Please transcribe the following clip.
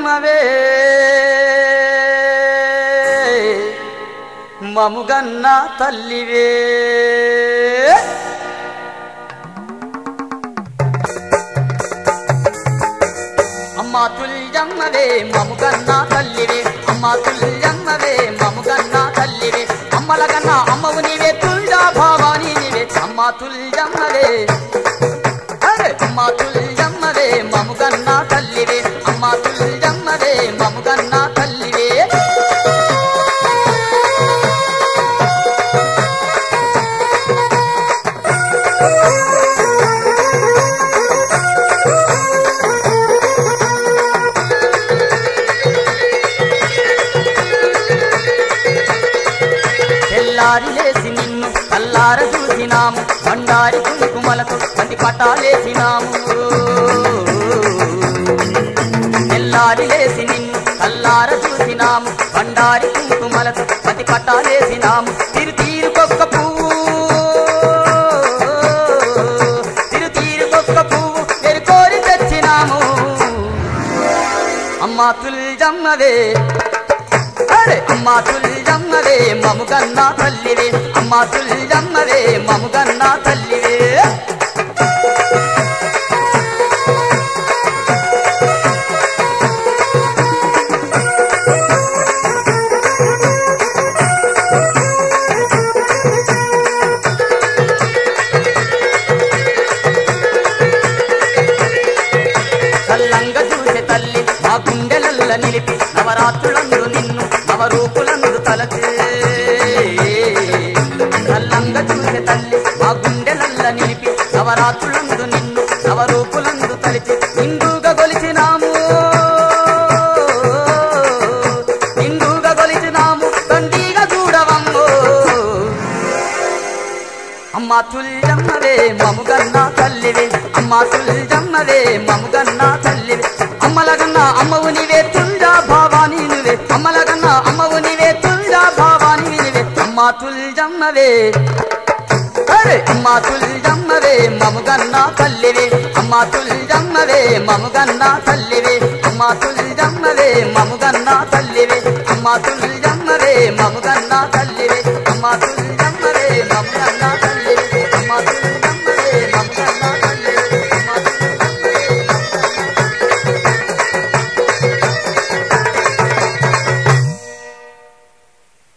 తుల్జమ్మవే మముగన్న తల్లివే అమ్మా తుల్జమ్మవే మముగన్న తల్లివే అమ్మా తుల్జమ్మవే మముగన్న తల్లివే అమ్మల కన్నా అమ్మవు నీవే తుల్జా భావాని నీవే అమ్మా తుల్జమ్మవే అరే అమ్మా తుల్జమ్మవే మముగన్న తల్లివే అమ్మా తుల్జమ్మవే మముగన్న తల్లివే తెల్లారి లేసి నిన్ను కల్లార చూసినాము బండారి కుంకుమలకు బంతి పటాలేసినాము తెల్లారి లేసి నిన్ను కల్లార చూసినాము బండారి కుంకుమలకు బంతి పటాలేసినాము తిరు తీరుకొక్క పువ్వు తిరు తీరుకొక్క పువ్వు ఎరుకోరి తెచ్చినాము అమ్మా తుల్జమ్మవే అరే అమ్మా తుల్జమ్మవే మముగన్నా తల్లివే అమ్మా తుల్జమ్మవే మముగన్నా తల్లివే కల్లంగ చూసే తల్లి మా గుండెలల్ల నిలిపి నవరాత్రులందు నిన్ను నవరూపులందు తలచే కల్లంగ చూసే తల్లి మా గుండెలల్ల నిలిపి నవరాత్రులందు నిన్ను నవరూపులందు తలిచి నిండుగా గొలిచినాము నిండుగా గొలిచినాము తండ్రిగా చూడవమ్మో అమ్మా తుల్జమ్మవే మముగన్న తల్లివే అమ్మా తుల్జమ్మవే మముగన్న తల్లివే అమ్మలగన్న అమ్మవు నీవే తుల్జా భావాని నువ్వే అమ్మలగన్న అమ్మవు నీవే తుల్జా భావాని నువ్వే అమ్మా తుల్జమ్మవే అరే అమ్మా తుల్జమ్మవే మముగన్న తల్లివే అమ్మా తుల్జమ్మవే మముగన్న తల్లివే అమ్మా తుల్జమ్మవే మముగన్న తల్లివే అమ్మా తుల్